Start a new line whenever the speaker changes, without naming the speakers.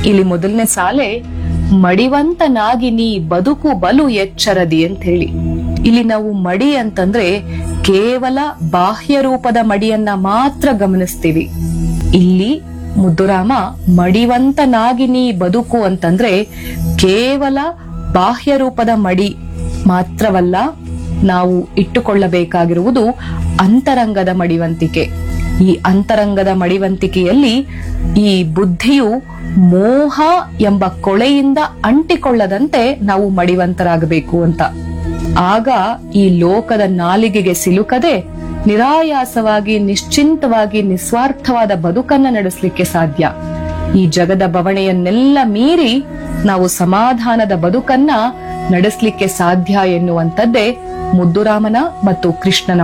ಇಲ್ಲಿ ಮೊದಲನೇ ಸಾಲೆ ಮಡಿವಂತನಾಗಿ ನೀ ಬದುಕು ಬಲು ಎಚ್ಚರದಿ ಅಂತ ಹೇಳಿ ಇಲ್ಲಿ ನಾವು ಮಡಿ ಅಂತಂದ್ರೆ ಕೇವಲ ಬಾಹ್ಯ ರೂಪದ ಮಡಿಯನ್ನ ಮಾತ್ರ ಗಮನಿಸ್ತೀವಿ ಇಲ್ಲಿ ಮುದ್ದುರಾಮ ಮಡಿವಂತನಾಗಿ ನೀ ಬದುಕು ಅಂತಂದ್ರೆ ಕೇವಲ ಬಾಹ್ಯ ರೂಪದ ಮಡಿ ಮಾತ್ರವಲ್ಲ ನಾವು ಇಟ್ಟುಕೊಳ್ಳಬೇಕಾಗಿರುವುದು ಅಂತರಂಗದ ಮಡಿವಂತಿಕೆ ಈ ಅಂತರಂಗದ ಮಡಿವಂತಿಕೆಯಲ್ಲಿ ಈ ಬುದ್ಧಿಯು ಮೋಹ ಎಂಬ ಕೊಳೆಯಿಂದ ಅಂಟಿಕೊಳ್ಳದಂತೆ ನಾವು ಮಡಿವಂತರಾಗಬೇಕು ಅಂತ ಆಗ ಈ ಲೋಕದ ನಾಲಿಗೆಗೆ ಸಿಲುಕದೆ ನಿರಾಯಾಸವಾಗಿ ನಿಶ್ಚಿಂತವಾಗಿ ನಿಸ್ವಾರ್ಥವಾದ ಬದುಕನ್ನ ನಡೆಸಲಿಕ್ಕೆ ಸಾಧ್ಯ ಈ ಜಗದ ಬವಣೆಯನ್ನೆಲ್ಲ ಮೀರಿ ನಾವು ಸಮಾಧಾನದ ಬದುಕನ್ನ ನಡೆಸಲಿಕ್ಕೆ ಸಾಧ್ಯ ಎನ್ನುವಂಥದ್ದೇ ಮುದ್ದುರಾಮನ ಮತ್ತು ಕೃಷ್ಣನ